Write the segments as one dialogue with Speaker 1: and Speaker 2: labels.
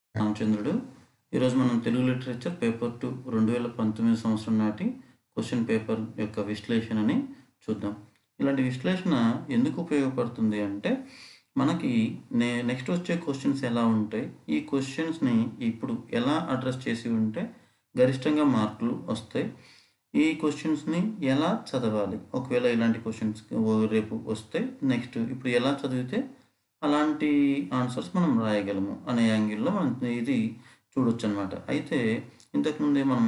Speaker 1: రామచంద్రుడు ఈరోజు మనం తెలుగు లిటరేచర్ పేపర్ టూ రెండు వేల పంతొమ్మిది సంవత్సరం నాటి క్వశ్చన్ పేపర్ యొక్క విశ్లేషణని చూద్దాం ఇలాంటి విశ్లేషణ ఎందుకు ఉపయోగపడుతుంది అంటే మనకి నే నెక్స్ట్ వచ్చే క్వశ్చన్స్ ఎలా ఉంటాయి ఈ క్వశ్చన్స్ని ఇప్పుడు ఎలా అడ్రస్ చేసి ఉంటే గరిష్టంగా మార్కులు వస్తాయి ఈ క్వశ్చన్స్ని ఎలా చదవాలి ఒకవేళ ఇలాంటి క్వశ్చన్స్ రేపు వస్తే నెక్స్ట్ ఇప్పుడు ఎలా చదివితే అలాంటి ఆన్సర్స్ మనం రాయగలము అనే యాంగిల్లో మనం ఇది చూడొచ్చు అనమాట అయితే ఇంతకుముందే మనం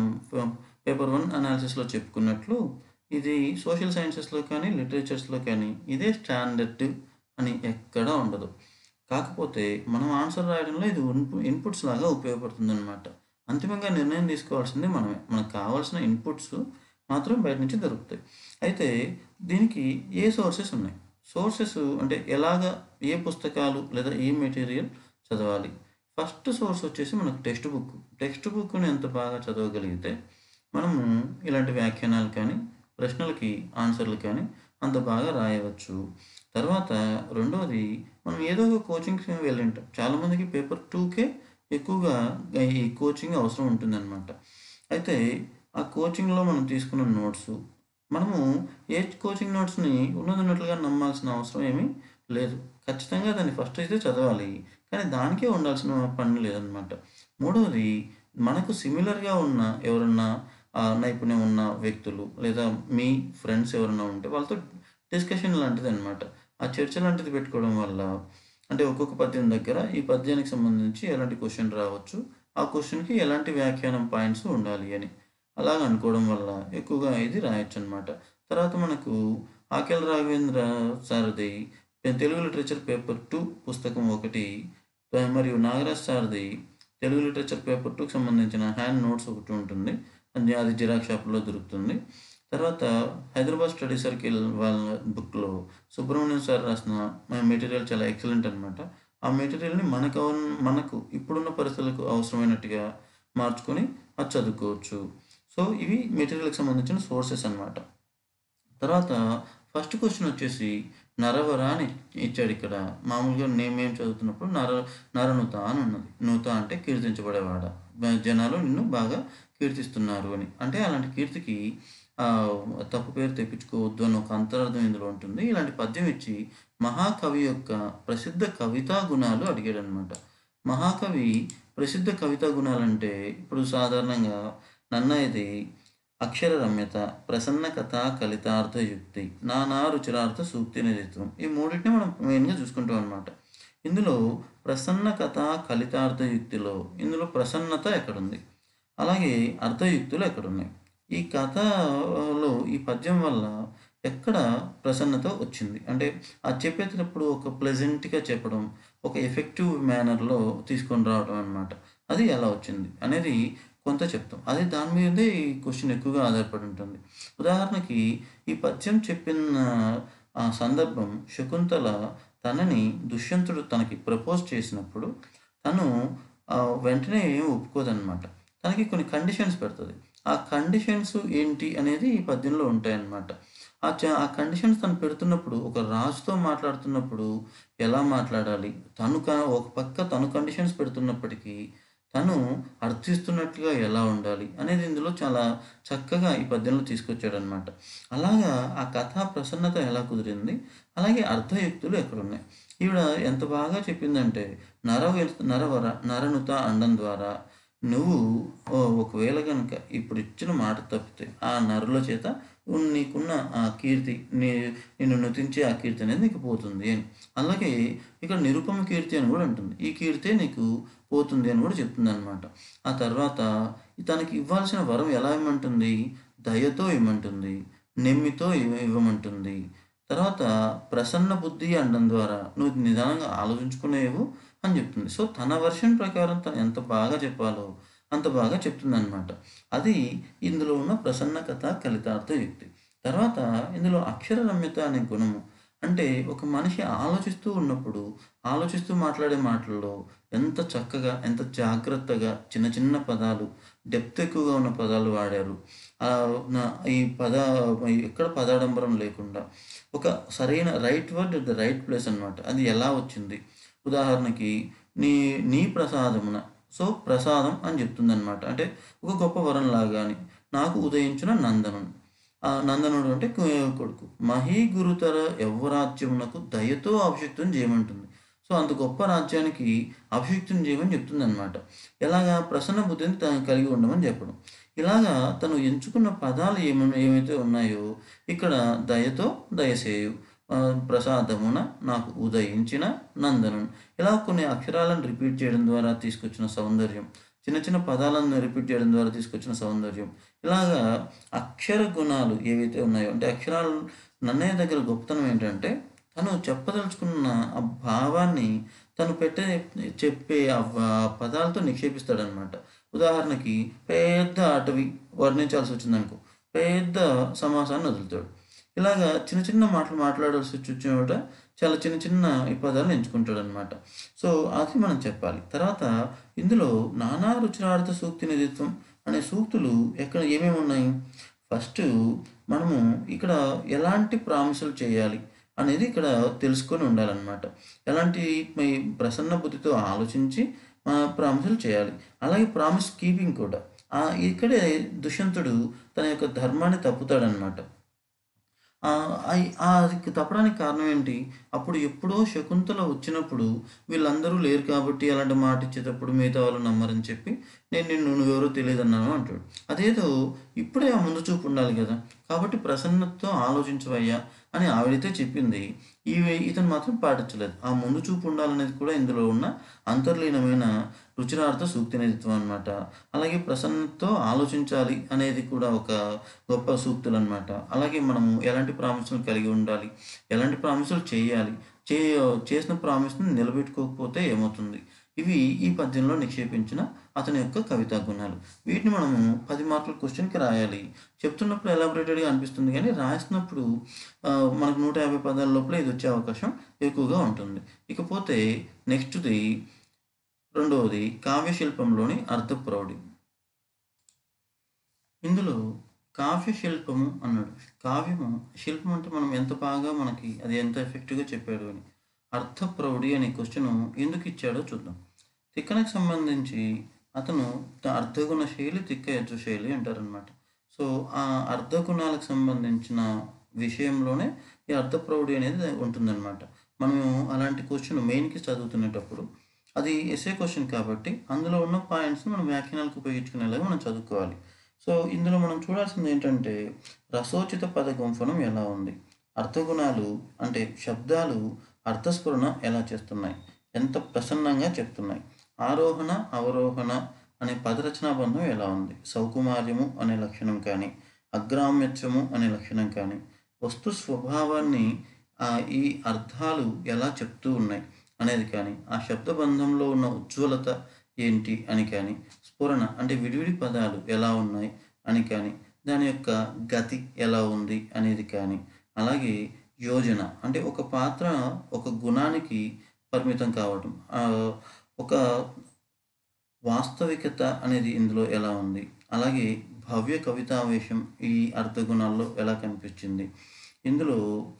Speaker 1: పేపర్ వన్ అనాలిసిస్లో చెప్పుకున్నట్లు ఇది సోషల్ సైన్సెస్లో కానీ లిటరేచర్స్లో కానీ ఇదే స్టాండర్డ్ అని ఎక్కడా ఉండదు కాకపోతే మనం ఆన్సర్ రాయడంలో ఇది ఇన్పుట్స్ లాగా ఉపయోగపడుతుంది అనమాట అంతిమంగా నిర్ణయం తీసుకోవాల్సింది మనమే మనకు కావాల్సిన ఇన్పుట్స్ మాత్రం బయట నుంచి దొరుకుతాయి అయితే దీనికి ఏ సోర్సెస్ ఉన్నాయి సోర్సెస్ అంటే ఎలాగ ఏ పుస్తకాలు లేదా ఏ మెటీరియల్ చదవాలి ఫస్ట్ సోర్స్ వచ్చేసి మనకు టెక్స్ట్ బుక్ టెక్స్ట్ బుక్ని ఎంత బాగా చదవగలిగితే మనము ఇలాంటి వ్యాఖ్యానాలు కానీ ప్రశ్నలకి ఆన్సర్లు కానీ అంత బాగా రాయవచ్చు తర్వాత రెండవది మనం ఏదో ఒక కోచింగ్కి వెళ్ళి ఉంటాం చాలామందికి పేపర్ టూకే ఎక్కువగా ఈ కోచింగ్ అవసరం ఉంటుందన్నమాట అయితే ఆ కోచింగ్లో మనం తీసుకున్న నోట్స్ మనము ఏ కోచింగ్ నోట్స్ని ఉన్నదన్నట్లుగా నమ్మాల్సిన అవసరం ఏమీ లేదు ఖచ్చితంగా దాన్ని ఫస్ట్ అయితే చదవాలి కానీ దానికే ఉండాల్సిన పని లేదనమాట మూడవది మనకు సిమిలర్గా ఉన్న ఎవరన్నా నైపుణ్యం ఉన్న వ్యక్తులు లేదా మీ ఫ్రెండ్స్ ఎవరైనా ఉంటే వాళ్ళతో డిస్కషన్ లాంటిది అనమాట ఆ చర్చ లాంటిది పెట్టుకోవడం వల్ల అంటే ఒక్కొక్క పద్యం దగ్గర ఈ పద్యానికి సంబంధించి ఎలాంటి క్వశ్చన్ రావచ్చు ఆ క్వశ్చన్కి ఎలాంటి వ్యాఖ్యానం పాయింట్స్ ఉండాలి అని అలాగ అనుకోవడం వల్ల ఎక్కువగా ఇది రాయొచ్చు అనమాట తర్వాత మనకు Akella Raghavendra Sarathi Telugu literature paper two పుస్తకం ఒకటి మరియు నాగరాజ్ సారథి తెలుగు లిటరేచర్ పేపర్ టూకి సంబంధించిన హ్యాండ్ నోట్స్ ఒకటి ఉంటుంది అది అది జిరాక్ షాప్లో దొరుకుతుంది తర్వాత హైదరాబాద్ స్టడీ సర్కిల్ వాళ్ళ బుక్లో సుబ్రహ్మణ్యం సార్ రాసిన మెటీరియల్ చాలా ఎక్సలెంట్ అనమాట ఆ మెటీరియల్ని మనకు మనకు ఇప్పుడున్న పరిస్థితులకు అవసరమైనట్టుగా మార్చుకొని అది చదువుకోవచ్చు సో ఇవి మెటీరియల్కి సంబంధించిన సోర్సెస్ అనమాట తర్వాత ఫస్ట్ క్వశ్చన్ వచ్చేసి నరవర అని ఇచ్చాడు ఇక్కడ మామూలుగా నేమేం చదువుతున్నప్పుడు నర నరనుత అని ఉన్నది నూత అంటే కీర్తించబడేవాడ జనాలు నిన్ను బాగా కీర్తిస్తున్నారు అని అంటే అలాంటి కీర్తికి తప్పు పేరు తెప్పించుకోవద్దు అని ఒక అంతరార్థం ఇందులో ఉంటుంది ఇలాంటి పద్యం ఇచ్చి మహాకవి యొక్క ప్రసిద్ధ కవితా గుణాలు అడిగాడు అనమాట మహాకవి ప్రసిద్ధ కవితా గుణాలంటే ఇప్పుడు సాధారణంగా నన్నయ్యది అక్షర రమ్యత ప్రసన్న కథ కలితార్థయుక్తి నానా రుచిరార్థ సూక్తి నిధిత్వం ఈ మూడింటిని మనం మెయిన్గా చూసుకుంటాం అనమాట ఇందులో ప్రసన్న కథ కలితార్థయుక్తిలో ఇందులో ప్రసన్నత ఎక్కడుంది అలాగే అర్థయుక్తులు ఎక్కడున్నాయి ఈ కథలో ఈ పద్యం వల్ల ఎక్కడ ప్రసన్నత వచ్చింది అంటే అది చెప్పేటప్పుడు ఒక ప్లెజెంట్గా చెప్పడం ఒక ఎఫెక్టివ్ మేనర్లో తీసుకొని రావడం అనమాట అది ఎలా వచ్చింది అనేది కొంత చెప్తాం అదే దాని మీదే ఈ క్వశ్చన్ ఎక్కువగా ఆధారపడి ఉంటుంది ఉదాహరణకి ఈ పద్యం చెప్పిన ఆ సందర్భం శకుంతల తనని దుష్యంతుడు తనకి ప్రపోజ్ చేసినప్పుడు తను వెంటనే ఏం ఒప్పుకోదన్నమాట తనకి కొన్ని కండిషన్స్ పెడుతుంది ఆ కండిషన్స్ ఏంటి అనేది ఈ పద్యంలో ఉంటాయన్నమాట ఆ ఆ కండిషన్స్ తను పెడుతున్నప్పుడు ఒక రాజుతో మాట్లాడుతున్నప్పుడు ఎలా మాట్లాడాలి తను ఒక పక్క తను కండిషన్స్ పెడుతున్నప్పటికీ తను అర్థిస్తున్నట్లుగా ఎలా ఉండాలి అనేది ఇందులో చాలా చక్కగా ఈ పద్యంలో తీసుకొచ్చాడనమాట అలాగా ఆ కథా ప్రసన్నత ఎలా కుదిరింది అలాగే అర్థయుక్తులు ఎక్కడున్నాయి ఈవిడ ఎంత బాగా చెప్పిందంటే నర నరవర నరనుత అండం ద్వారా నువ్వు ఒకవేళ కనుక ఇప్పుడు ఇచ్చిన మాట తప్పితే ఆ నరుల చేత నీకున్న ఆ కీర్తి నీ నిన్ను నృతించే ఆ కీర్తి అనేది నీకు పోతుంది అని అలాగే ఇక్కడ నిరుపమ కీర్తి అని కూడా ఉంటుంది ఈ కీర్తే నీకు పోతుంది అని కూడా చెప్తుంది అనమాట ఆ తర్వాత తనకి ఇవ్వాల్సిన వరం ఎలా ఇవ్వమంటుంది దయతో ఇవ్వమంటుంది నెమ్మితో ఇవ్వమంటుంది తర్వాత ప్రసన్న బుద్ధి అనడం ద్వారా నువ్వు నిదానంగా ఆలోచించుకునేవు అని చెప్తుంది సో తన వర్షన్ ప్రకారం తను ఎంత బాగా చెప్పాలో అంత బాగా చెప్తుంది అనమాట అది ఇందులో ఉన్న ప్రసన్న కథ కలితార్థ యుక్తి తర్వాత ఇందులో అక్షర రమ్యత అనే గుణము అంటే ఒక మనిషి ఆలోచిస్తూ ఉన్నప్పుడు ఆలోచిస్తూ మాట్లాడే మాటల్లో ఎంత చక్కగా ఎంత జాగ్రత్తగా చిన్న చిన్న పదాలు డెప్త్ ఎక్కువగా ఉన్న పదాలు వాడారు ఈ పద ఎక్కడ పదాడంబరం లేకుండా ఒక సరైన right word the right place అనమాట అది ఎలా వచ్చింది ఉదాహరణకి నీ నీ ప్రసాదమున సో ప్రసాదం అని చెప్తుంది అనమాట అంటే ఒక గొప్ప వరం లాగా అని నాకు ఉదయించిన నందనుడు ఆ నందనుడు అంటే కు- కొడుకు మహీ గురుతర యవ్వరాజ్యమునకు దయతో అభిషిక్తం చేయమంటుంది సో అంత గొప్ప రాజ్యానికి అభిషిక్తం చేయమని చెప్తుంది అనమాట ఎలాగా ప్రసన్న బుద్ధిని తను కలిగి ఉండమని చెప్పడం ఇలాగా తను ఎంచుకున్న పదాలు ఏమైనా ఏమైతే ఉన్నాయో ఇక్కడ దయతో దయసేయు ఆ, ప్రసాదమున నాకు ఉదయించిన నందనం ఇలా కొన్ని అక్షరాలను రిపీట్ చేయడం ద్వారా తీసుకొచ్చిన సౌందర్యం చిన్న చిన్న పదాలను రిపీట్ చేయడం ద్వారా తీసుకొచ్చిన సౌందర్యం ఇలాగా అక్షర గుణాలు ఏవైతే ఉన్నాయో అంటే అక్షరాలు నన్నయ్య దగ్గర గొప్పతనం ఏంటంటే తను చెప్పదలుచుకున్న ఆ భావాన్ని తను పెట్టే చెప్పే ఆ వ- పదాలతో నిక్షేపిస్తాడనమాట ఉదాహరణకి పెద్ద అటవి వర్ణించాల్సి వచ్చిందనుకో పెద్ద సమాసాన్ని వదులుతాడు ఇలాగా చిన్న చిన్న మాటలు మాట్లాడాల్సి వచ్చి చోట చాలా చిన్న చిన్న ఈ పదాలను ఎంచుకుంటాడు అనమాట సో అది మనం చెప్పాలి తర్వాత ఇందులో నానా రుచిరార్థ సూక్తి నిధిత్వం అనే సూక్తులు ఎక్కడ ఏమేమి ఉన్నాయి ఫస్ట్ మనము ఇక్కడ ఎలాంటి ప్రామిసులు చేయాలి అనేది ఇక్కడ తెలుసుకొని ఉండాలన్నమాట ఎలాంటి మీ ప్రసన్న బుద్ధితో ఆలోచించి ప్రామిసులు చేయాలి అలాగే ప్రామిస్ కీపింగ్ కూడా ఆ ఇక్కడే దుష్యంతుడు తన యొక్క ధర్మాన్ని తప్పుతాడనమాట ఆ, అయి- ఆ అది తప్పడానికి కారణం ఏంటి అప్పుడు ఎప్పుడో శకుంతల వచ్చినప్పుడు వీళ్ళందరూ లేరు కాబట్టి అలాంటి మాట ఇచ్చేటప్పుడు మిగతా వాళ్ళు నమ్మరని చెప్పి నేను నిన్ను నువ్వెవరో తెలియదు అన్నాను అంటాడు అదేదో ఇప్పుడే ఆ ముందు చూపు ఉండాలి కదా కాబట్టి ప్రసన్నతతో ఆలోచించవయ్యా అని ఆవిడైతే చెప్పింది ఈ ఇతను మాత్రం పాటించలేదు ఆ ముందు చూపు ఉండాలనేది కూడా ఇందులో ఉన్న అంతర్లీనమైన రుచిరార్థ సూక్తి నిధిత్వం అనమాట అలాగే ప్రసన్నతతో ఆలోచించాలి అనేది కూడా ఒక గొప్ప సూక్తులు అనమాట అలాగే మనము ఎలాంటి ప్రామిసులు కలిగి ఉండాలి ఎలాంటి ప్రామిసులు చేయాలి చే చేసిన ప్రామిస్ని నిలబెట్టుకోకపోతే ఏమవుతుంది ఇవి ఈ పద్యంలో నిక్షేపించిన అతని యొక్క కవితా గుణాలు వీటిని మనము పది మార్కుల క్వశ్చన్కి రాయాలి చెప్తున్నప్పుడు ఎలాబొరేటెడ్గా అనిపిస్తుంది కానీ రాసినప్పుడు ఆ, మనకు నూట యాభై పదాల లోపల ఇది వచ్చే అవకాశం ఎక్కువగా ఉంటుంది ఇకపోతే నెక్స్ట్ది రెండవది కావ్యశిల్పంలోని అర్థప్రౌఢి ఇందులో కావ్య శిల్పము అన్నాడు కావ్యము శిల్పం అంటే మనం ఎంత బాగా మనకి అది ఎంత ఎఫెక్టివ్గా చెప్పాడు అని అర్థప్రౌఢి అనే క్వశ్చన్ ఎందుకు ఇచ్చాడో చూద్దాం తిక్కనకు సంబంధించి అతను త- అర్ధగుణ శైలి తిక్క యజ్జు శైలి అంటారనమాట సో ఆ అర్ధగుణాలకు సంబంధించిన విషయంలోనే ఈ అర్థప్రౌఢి అనేది ఉంటుందన్నమాట మనము అలాంటి క్వశ్చన్ మెయిన్కి చదువుతునేటప్పుడు అది ఎస్ఏ క్వశ్చన్ కాబట్టి అందులో ఉన్న పాయింట్స్ మనం వ్యాఖ్యానాలకు ఉపయోగించుకునేలాగా మనం చదువుకోవాలి సో ఇందులో మనం చూడాల్సింది ఏంటంటే రసోచిత పద గుంఫనం ఎలా ఉంది అర్థగుణాలు అంటే శబ్దాలు అర్థస్ఫురణ ఎలా చేస్తున్నాయి ఎంత ప్రసన్నంగా చెప్తున్నాయి ఆరోహణ అవరోహణ అనే పదరచనా బంధం ఎలా ఉంది సౌకుమార్యము అనే లక్షణం కానీ అగ్రామ్యత్వము అనే లక్షణం కానీ వస్తు స్వభావాన్ని ఆ ఈ అర్థాలు ఎలా చెప్తూ ఉన్నాయి అనేది కానీ ఆ శబ్దబంధంలో ఉన్న ఉజ్వలత ఏంటి అని కానీ స్ఫురణ అంటే విడివిడి పదాలు ఎలా ఉన్నాయి అని కానీ దాని యొక్క గతి ఎలా ఉంది అనేది కానీ అలాగే యోజన అంటే ఒక పాత్ర ఒక గుణానికి పరిమితం కావటం ఆ, ఒక వాస్తవికత అనేది ఇందులో ఎలా ఉంది అలాగే భవ్య కవితావేశం ఈ అర్థగుణాల్లో ఎలా కనిపించింది ఇందులో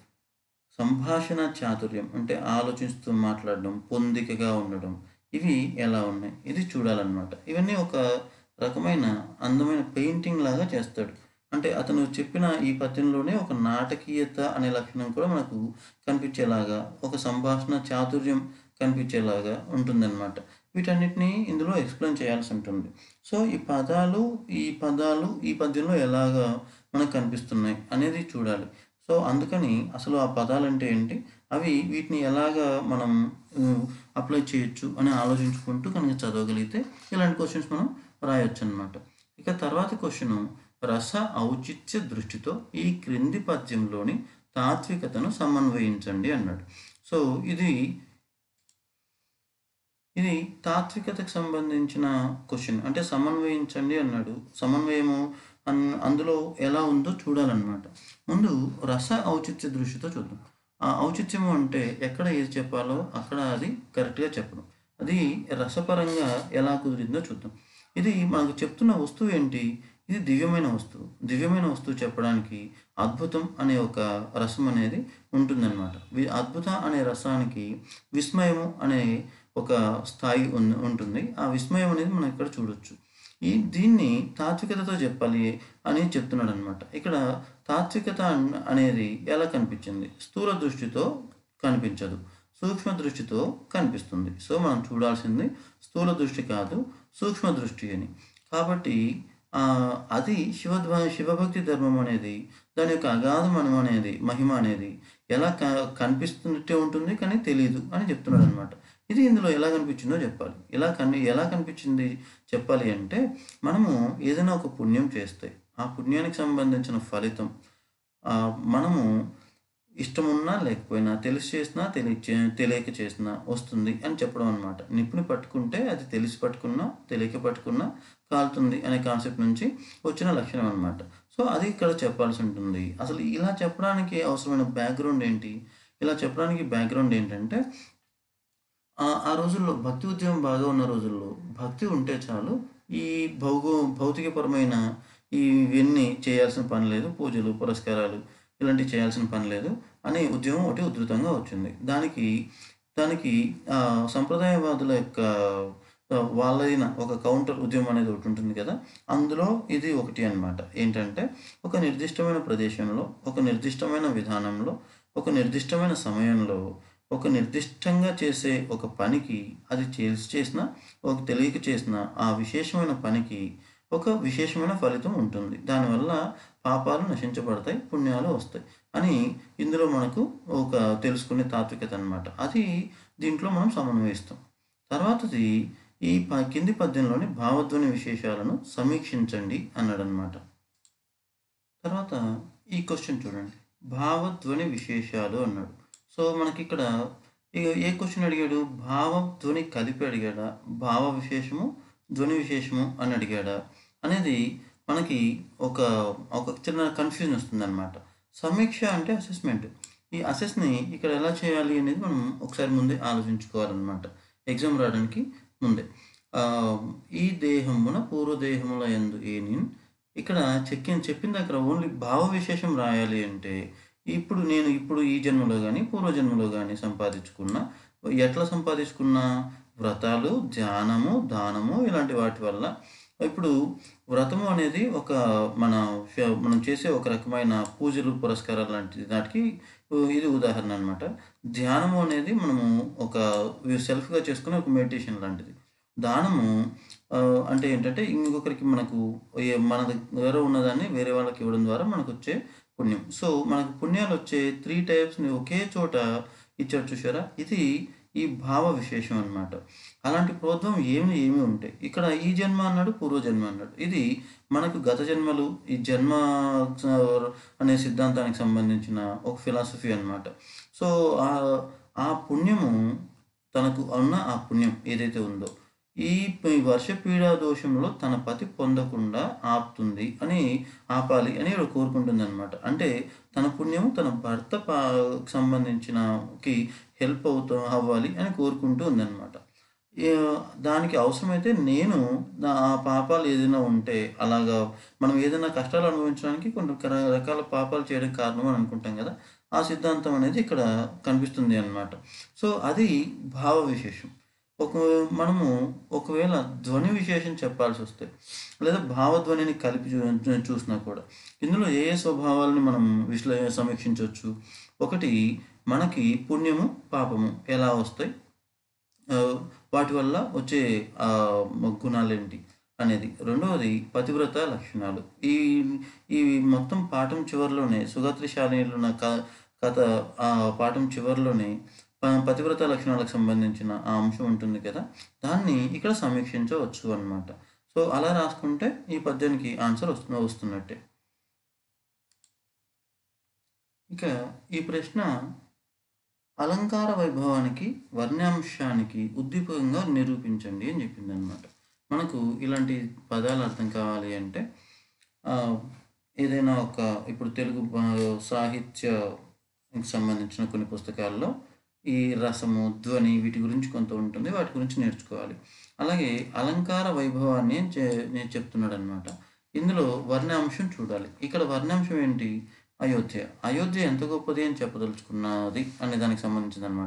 Speaker 1: సంభాషణ చాతుర్యం అంటే ఆలోచిస్తూ మాట్లాడడం పొందికగా ఉండడం ఇవి ఎలా ఉన్నాయి ఇది చూడాలన్నమాట ఇవన్నీ ఒక రకమైన అందమైన పెయింటింగ్ లాగా చేస్తాడు అంటే అతను చెప్పిన ఈ పద్యంలోనే ఒక నాటకీయత అనే లక్షణం కూడా మనకు కనిపించేలాగా ఒక సంభాషణ చాతుర్యం కనిపించేలాగా ఉంటుందన్నమాట వీటన్నిటిని ఇందులో ఎక్స్ప్లెయిన్ చేయాల్సి ఉంటుంది సో ఈ పదాలు ఈ పదాలు ఈ పద్యంలో ఎలాగా మనకు కనిపిస్తున్నాయి అనేది చూడాలి సో అందుకని అసలు ఆ పదాలు అంటే ఏంటి అవి వీటిని ఎలాగా మనం అప్లై చేయొచ్చు అని ఆలోచించుకుంటూ కనుక చదవగలిగితే ఇలాంటి క్వశ్చన్స్ మనం రాయొచ్చు అనమాట ఇక తర్వాత క్వశ్చన్ రస ఔచిత్య దృష్టితో ఈ క్రింది పద్యంలోని తాత్వికతను సమన్వయించండి అన్నాడు సో ఇది ఇది తాత్వికతకు సంబంధించిన క్వశ్చన్ అంటే సమన్వయించండి అన్నాడు సమన్వయము అన్ అందులో ఎలా ఉందో చూడాలన్నమాట ముందు రస ఔచిత్య దృష్టితో చూద్దాం ఆ ఔచిత్యము అంటే ఎక్కడ ఏది చెప్పాలో అక్కడ అది కరెక్ట్గా చెప్పడం అది రసపరంగా ఎలా కుదిరిందో చూద్దాం ఇది మనకు చెప్తున్న వస్తువు ఏంటి ఇది దివ్యమైన వస్తువు దివ్యమైన వస్తువు చెప్పడానికి అద్భుతం అనే ఒక రసం అనేది ఉంటుందన్నమాట వి- అద్భుత అనే రసానికి విస్మయము అనే ఒక స్థాయి ఉన్ ఉంటుంది ఆ విస్మయం అనేది మనం ఇక్కడ చూడొచ్చు ఈ దీన్ని తాత్వికతతో చెప్పాలి అని చెప్తున్నాడు అనమాట ఇక్కడ తాత్వికత అన్- అనేది ఎలా కనిపించింది స్థూల దృష్టితో కనిపించదు సూక్ష్మ దృష్టితో కనిపిస్తుంది సో మనం చూడాల్సింది స్థూల దృష్టి కాదు సూక్ష్మ దృష్టి అని కాబట్టి ఆ, అది శివద్వ శివభక్తి ధర్మం అనేది దాని యొక్క అగాధమనం అనేది మహిమ అనేది ఎలా క కనిపిస్తున్నట్టే ఉంటుంది కానీ తెలియదు అని చెప్తున్నాడు అనమాట ఇది ఇందులో ఎలా కనిపించిందో చెప్పాలి ఎలా కని ఎలా కనిపించింది చెప్పాలి అంటే మనము ఏదైనా ఒక పుణ్యం చేస్తే ఆ పుణ్యానికి సంబంధించిన ఫలితం ఆ, మనము ఇష్టమున్నా లేకపోయినా తెలిసి చేసినా తెలియ తెలియక చేసినా వస్తుంది అని చెప్పడం అనమాట నిప్పుని పట్టుకుంటే అది తెలిసి పట్టుకున్నా తెలియక పట్టుకున్నా కాలుతుంది అనే కాన్సెప్ట్ నుంచి వచ్చిన లక్షణం అనమాట సో అది ఇక్కడ చెప్పాల్సి ఉంటుంది అసలు ఇలా చెప్పడానికి అవసరమైన బ్యాక్గ్రౌండ్ ఏంటి ఇలా చెప్పడానికి బ్యాక్గ్రౌండ్ ఏంటంటే ఆ ఆ రోజుల్లో భక్తి ఉద్యమం బాగా ఉన్న రోజుల్లో భక్తి ఉంటే చాలు ఈ భౌగో భౌతికపరమైన ఈ ఇవన్నీ చేయాల్సిన పని లేదు పూజలు పురస్కారాలు ఇలాంటివి చేయాల్సిన పని లేదు అనే ఉద్యమం ఒకటి ఉధృతంగా వచ్చింది దానికి దానికి ఆ, సంప్రదాయవాదుల యొక్క ఆ, వాళ్ళైన ఒక కౌంటర్ ఉద్యమం అనేది ఒకటి ఉంటుంది కదా అందులో ఇది ఒకటి అన్నమాట ఏంటంటే ఒక నిర్దిష్టమైన ప్రదేశంలో ఒక నిర్దిష్టమైన విధానంలో ఒక నిర్దిష్టమైన సమయంలో ఒక నిర్దిష్టంగా చేసే ఒక పనికి అది చేసి చేసిన ఒక తెలియక చేసిన ఆ విశేషమైన పనికి ఒక విశేషమైన ఫలితం ఉంటుంది దానివల్ల పాపాలు నశించబడతాయి పుణ్యాలు వస్తాయి అని ఇందులో మనకు ఒక తెలుసుకునే తాత్వికత అన్నమాట అది దీంట్లో మనం సమన్వయిస్తాం తర్వాతది ఈ ప- కింది పద్యంలోని భావధ్వని విశేషాలను సమీక్షించండి అన్నాడు అనమాట తర్వాత ఈ క్వశ్చన్ చూడండి భావధ్వని విశేషాలు అన్నాడు సో మనకి ఇక్కడ ఈ- ఏ క్వశ్చన్ అడిగాడు భావధ్వని కలిపి అడిగాడా భావ విశేషము ధ్వని విశేషము అని అడిగాడా అనేది మనకి ఒక ఒక చిన్న కన్ఫ్యూజన్ వస్తుంది అనమాట సమీక్ష అంటే అసెస్మెంట్ ఈ అసెస్ని ఇక్కడ ఎలా చేయాలి అనేది మనం ఒకసారి ముందే ఆలోచించుకోవాలన్నమాట ఎగ్జామ్ రావడానికి ముందే ఆ, ఈ దేహమున పూర్వదేహముల ఎందు ఏని ఇక్కడ చెక్కిన చెప్పిన దగ్గర ఓన్లీ భావ విశేషం రాయాలి అంటే ఇప్పుడు నేను ఇప్పుడు ఈ జన్మలో కానీ పూర్వజన్మలో కానీ సంపాదించుకున్న ఎట్లా సంపాదించుకున్నా వ్రతాలు ధ్యానము దానము ఇలాంటి వాటి వల్ల ఇప్పుడు వ్రతము అనేది ఒక మన శ- మనం చేసే ఒక రకమైన పూజలు పురస్కారాలు లాంటిది దానికి ఇది ఉదాహరణ అనమాట ధ్యానము అనేది మనము ఒక సెల్ఫ్గా చేసుకునే ఒక మెడిటేషన్ లాంటిది దానము ఆ, అంటే ఏంటంటే ఇంకొకరికి మనకు ఏ- మన దగ్గర ఉన్నదాన్ని వేరే వాళ్ళకి ఇవ్వడం ద్వారా మనకు వచ్చే పుణ్యం సో మనకు పుణ్యాలు వచ్చే త్రీ టైప్స్ని ఒకే చోట ఇచ్చాడు చూసారా ఇది ఈ భావ విశేషం అన్నమాట అలాంటి ప్రోద్భవం ఏమి ఏమి ఉంటాయి ఇక్కడ ఈ జన్మ అన్నాడు పూర్వజన్మ అన్నాడు ఇది మనకు గత జన్మలు ఈ జన్మ ఆ, అనే సిద్ధాంతానికి సంబంధించిన ఒక ఫిలాసఫీ అన్నమాట సో ఆ ఆ పుణ్యము తనకు ఉన్న ఆ పుణ్యం ఏదైతే ఉందో ఈ ప- వర్ష పీడా దోషంలో తన పతి పొందకుండా ఆపుతుంది అని ఆపాలి అని ఈవిడ కోరుకుంటుంది అనమాట అంటే తన పుణ్యం తన భర్త పా సంబంధించినకి హెల్ప్ అవుతా అవ్వాలి అని కోరుకుంటూ ఉందన్నమాట ఏ- దానికి అవసరమైతే నేను నా ఆ పాపాలు ఏదైనా ఉంటే అలాగా మనం ఏదైనా కష్టాలు అనుభవించడానికి కొన్ని రక- రకాల పాపాలు చేయడానికి కారణం అని అనుకుంటాం కదా ఆ సిద్ధాంతం అనేది ఇక్కడ కనిపిస్తుంది అన్నమాట సో అది భావ విశేషం ఒక మనము ఒకవేళ ధ్వని విశేషం చెప్పాల్సి వస్తే లేదా భావధ్వనిని కలిపి చూ చూసినా కూడా ఇందులో ఏ ఏ స్వభావాలను మనం విశ్లే సమీక్షించవచ్చు ఒకటి మనకి పుణ్యము పాపము ఎలా వస్తాయి ఆ, వాటి వల్ల వచ్చే ఆ, గుణాలు ఏంటి అనేది రెండవది పతివ్రత లక్షణాలు ఈ ఈ మొత్తం పాఠం చివరిలోనే సుగత్రిశాలిలో ఉన్న క- కథ ఆ పాఠం చివరిలోనే ప- పతివ్రత లక్షణాలకు సంబంధించిన ఆ అంశం ఉంటుంది కదా దాన్ని ఇక్కడ సమీక్షించవచ్చు అన్నమాట సో అలా రాసుకుంటే ఈ పద్యానికి ఆన్సర్ వస్తు వస్తున్నట్టే ఇక ఈ ప్రశ్న అలంకార వైభవానికి వర్ణాంశానికి ఉద్దీపకంగా నిరూపించండి అని చెప్పింది అనమాట మనకు ఇలాంటి పదాలు అర్థం కావాలి అంటే ఆ, ఏదైనా ఒక ఇప్పుడు తెలుగు భా- సాహిత్యకి సంబంధించిన కొన్ని పుస్తకాల్లో ఈ రసము ధ్వని వీటి గురించి కొంత ఉంటుంది వాటి గురించి నేర్చుకోవాలి అలాగే అలంకార వైభవాన్ని చె- నేను చెప్తున్నాడు అనమాట ఇందులో వర్ణాంశం చూడాలి ఇక్కడ వర్ణాంశం ఏంటి అయోధ్య అయోధ్య ఎంత గొప్పది అని చెప్పదలుచుకున్నది అనే దానికి సంబంధించింది అనమాట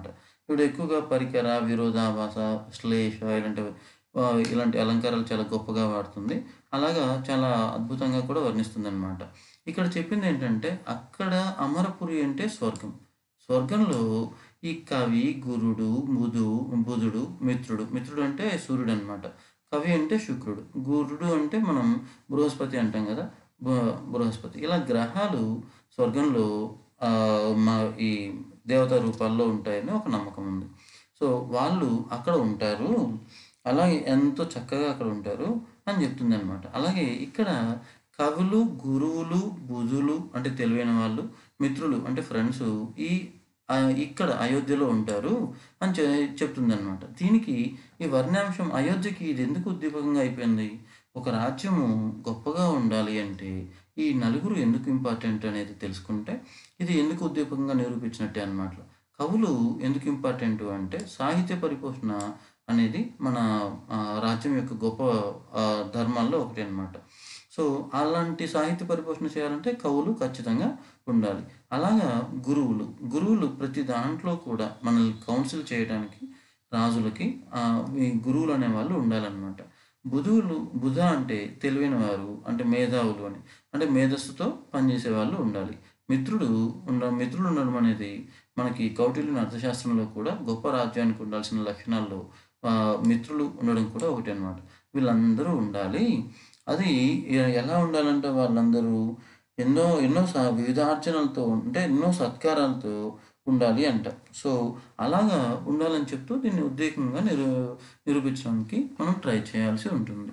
Speaker 1: ఇప్పుడు ఎక్కువగా పరికర విరోధాభాస శ్లేష ఇలాంటి ఆ, ఇలాంటి అలంకారాలు చాలా గొప్పగా వాడుతుంది అలాగా చాలా అద్భుతంగా కూడా వర్ణిస్తుంది అనమాట ఇక్కడ చెప్పింది ఏంటంటే అక్కడ అమరపురి అంటే స్వర్గం స్వర్గంలో ఈ కవి గురుడు బుధు బుధుడు మిత్రుడు మిత్రుడు అంటే సూర్యుడు అనమాట కవి అంటే శుక్రుడు గురుడు అంటే మనం బృహస్పతి అంటాం కదా బృ- బృహస్పతి ఇలా గ్రహాలు స్వర్గంలో ఆ, మా ఈ దేవతా రూపాల్లో ఉంటాయని ఒక నమ్మకం ఉంది సో వాళ్ళు అక్కడ ఉంటారు అలాగే ఎంతో చక్కగా అక్కడ ఉంటారు అని చెప్తుంది అనమాట అలాగే ఇక్కడ కవులు గురువులు బుధులు అంటే తెలివైన వాళ్ళు మిత్రులు అంటే ఫ్రెండ్స్ ఈ ఆ, ఇక్కడ అయోధ్యలో ఉంటారు అని చె చెప్తుంది అనమాట దీనికి ఈ వర్ణాంశం అయోధ్యకి ఇది ఎందుకు ఉద్దీపకంగా అయిపోయింది ఒక రాజ్యము గొప్పగా ఉండాలి అంటే ఈ నలుగురు ఎందుకు ఇంపార్టెంట్ అనేది తెలుసుకుంటే ఇది ఎందుకు ఉద్దీపకంగా నిరూపించినట్టే అన్నమాట కవులు ఎందుకు ఇంపార్టెంట్ అంటే సాహిత్య పరిపోషణ అనేది మన ఆ, రాజ్యం యొక్క గొప్ప ఆ, ధర్మాల్లో ఒకటి అన్నమాట సో అలాంటి సాహిత్య పరిపోషణ చేయాలంటే కవులు ఖచ్చితంగా ఉండాలి అలాగా గురువులు గురువులు ప్రతి దాంట్లో కూడా మనల్ని కౌన్సిల్ చేయడానికి రాజులకి ఆ, ఈ గురువులు అనేవాళ్ళు ఉండాలన్నమాట బుధువులు బుధ అంటే తెలివైన వారు అంటే మేధావులు అని అంటే మేధస్సుతో పనిచేసే వాళ్ళు ఉండాలి మిత్రుడు ఉండ మిత్రుడు ఉండడం అనేది మనకి కౌటిల్యుని అర్థశాస్త్రంలో కూడా గొప్ప రాజ్యానికి ఉండాల్సిన లక్షణాల్లో ఆ, మిత్రులు ఉండడం కూడా ఒకటి అనమాట వీళ్ళందరూ ఉండాలి అది ఎ- ఎలా ఉండాలంటే వాళ్ళందరూ ఎన్నో ఎన్నో స- వివిధార్చనలతో అంటే ఎన్నో సత్కారాలతో ఉండాలి అంట సో అలాగా ఉండాలని చెప్తూ దీన్ని ఉద్రేకంగా నిరూ నిరూపించడానికి మనం ట్రై చేయాల్సి ఉంటుంది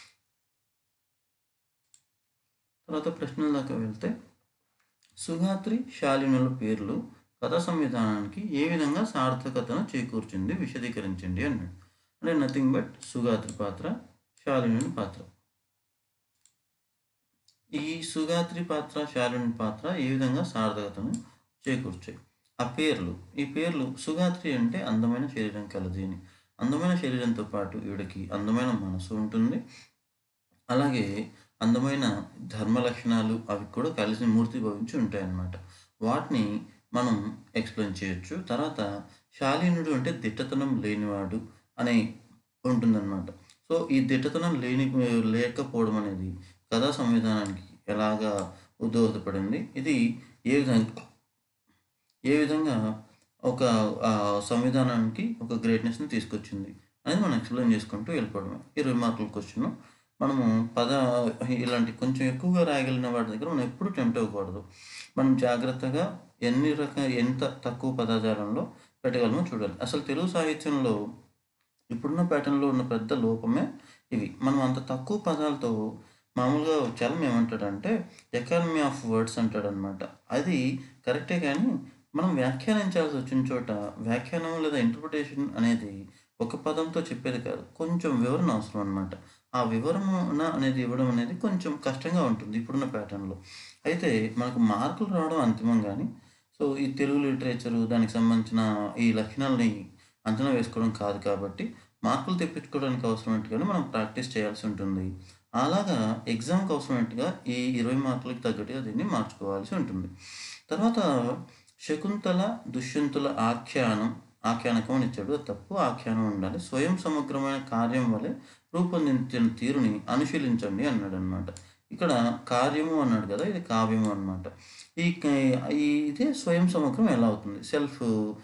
Speaker 1: తర్వాత ప్రశ్నల దాకా వెళ్తే సుగాత్రి శాలినుల పేర్లు కథా సంవిధానానికి ఏ విధంగా సార్థకతను చేకూర్చింది విశదీకరించండి అన్నాడు అంటే నథింగ్ బట్ సుగాత్రి పాత్ర శాలినుని పాత్ర ఈ సుగాత్రి పాత్ర శాలిని పాత్ర ఏ విధంగా సార్థకతను చేకూర్చాయి ఆ పేర్లు ఈ పేర్లు సుగాత్రి అంటే అందమైన శరీరం కలది అని అందమైన శరీరంతో పాటు ఈవిడకి అందమైన మనసు ఉంటుంది అలాగే అందమైన ధర్మ లక్షణాలు అవి కూడా కలిసి మూర్తి భవించి ఉంటాయి అన్నమాట వాటిని మనం ఎక్స్ప్లెయిన్ చేయొచ్చు తర్వాత శాలీనుడు అంటే దిట్టతనం లేనివాడు అని ఉంటుందన్నమాట సో ఈ దిట్టతనం లేని లేకపోవడం అనేది కథా సంవిధానానికి ఎలాగా దోహదపడింది ఇది ఏ విధంగా ఏ విధంగా ఒక ఆ, సంవిధానానికి ఒక గ్రేట్నెస్ని తీసుకొచ్చింది అనేది మనం ఎక్స్ప్లెయిన్ చేసుకుంటూ వెళ్ళిపోవడమే ఇరవై మార్కుల క్వశ్చన్ మనము పద ఇలాంటి కొంచెం ఎక్కువగా రాయగలిగిన వాటి దగ్గర మనం ఎప్పుడు టెంప్ట్ అవ్వకూడదు మనం జాగ్రత్తగా ఎన్ని రకాల ఎంత తక్కువ పదాజాలంలో పెట్టగలమో చూడాలి అసలు తెలుగు సాహిత్యంలో ఇప్పుడున్న ప్యాటర్న్లో ఉన్న పెద్ద లోపమే ఇవి మనం అంత తక్కువ పదాలతో మామూలుగా చలం ఏమంటాడంటే ఎకానమీ ఆఫ్ వర్డ్స్ అంటాడనమాట అది కరెక్టే కానీ మనం వ్యాఖ్యానించాల్సి వచ్చిన చోట వ్యాఖ్యానం లేదా ఇంటర్ప్రిటేషన్ అనేది ఒక పదంతో చెప్పేది కాదు కొంచెం వివరణ అవసరం అనమాట ఆ వివరణ అనేది ఇవ్వడం అనేది కొంచెం కష్టంగా ఉంటుంది ఇప్పుడున్న ప్యాటర్న్లో అయితే మనకు మార్కులు రావడం అంతిమం కానీ సో ఈ తెలుగు లిటరేచరు దానికి సంబంధించిన ఈ లక్షణాలని అంచనా వేసుకోవడం కాదు కాబట్టి మార్కులు తెప్పించుకోవడానికి అవసరమైనట్టుగానే మనం ప్రాక్టీస్ చేయాల్సి ఉంటుంది అలాగా ఎగ్జామ్కి అవసరమైనట్టుగా ఈ ఇరవై మార్కులకు తగ్గట్టుగా దీన్ని మార్చుకోవాల్సి ఉంటుంది తర్వాత శకుంతల దుష్యంతుల ఆఖ్యానం ఆఖ్యానకం అని ఇచ్చాడు అది తప్పు ఆఖ్యానం ఉండాలి స్వయం సమగ్రమైన కార్యం వలె రూపొందించిన తీరుని అనుశీలించండి అన్నాడు అనమాట ఇక్కడ కార్యము అన్నాడు కదా ఇది కావ్యము అన్నమాట ఈ క- ఈ ఇదే స్వయం సమగ్రం ఎలా అవుతుంది సెల్ఫ్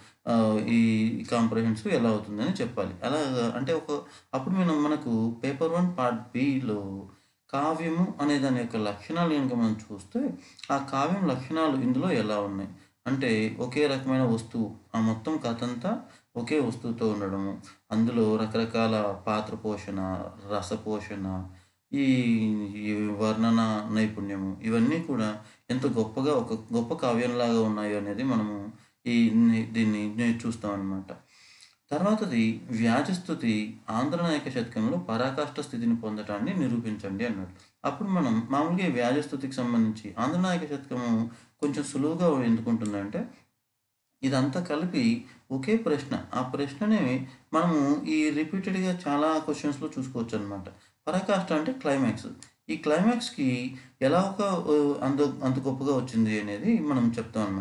Speaker 1: ఈ కాంప్రహెన్సివ్ ఎలా అవుతుంది అని చెప్పాలి అలా అంటే ఒక అప్పుడు మనం మనకు పేపర్ వన్ పార్ట్ బిలో కావ్యము అనే దాని యొక్క లక్షణాలు కనుక మనం చూస్తే ఆ కావ్యం లక్షణాలు ఇందులో ఎలా ఉన్నాయి అంటే ఒకే రకమైన వస్తువు ఆ మొత్తం కథ అంతా ఒకే వస్తువుతో ఉండడము అందులో రకరకాల పాత్ర పోషణ రసపోషణ ఈ ఈ వర్ణన నైపుణ్యము ఇవన్నీ కూడా ఎంత గొప్పగా ఒక గొప్ప కావ్యంలాగా ఉన్నాయి అనేది మనము ఈ దీన్ని నే- చూస్తాం అన్నమాట తర్వాతది వ్యాజస్థుతి ఆంధ్రనాయక శతకంలో పరాకాష్ట స్థితిని పొందటాన్ని నిరూపించండి అన్నాడు అప్పుడు మనం మామూలుగా ఈ వ్యాజస్థుతికి సంబంధించి ఆంధ్రనాయక శతకము కొంచెం సులువుగా ఎందుకుంటుందంటే ఇదంతా కలిపి ఒకే ప్రశ్న ఆ ప్రశ్నని మనము ఈ రిపీటెడ్గా చాలా క్వశ్చన్స్లో చూసుకోవచ్చు అనమాట పరాకాష్ట అంటే క్లైమాక్స్ ఈ క్లైమాక్స్కి ఎలా ఒక ఆ, అంత అంత గొప్పగా వచ్చింది అనేది మనం చెప్తాం అనమాట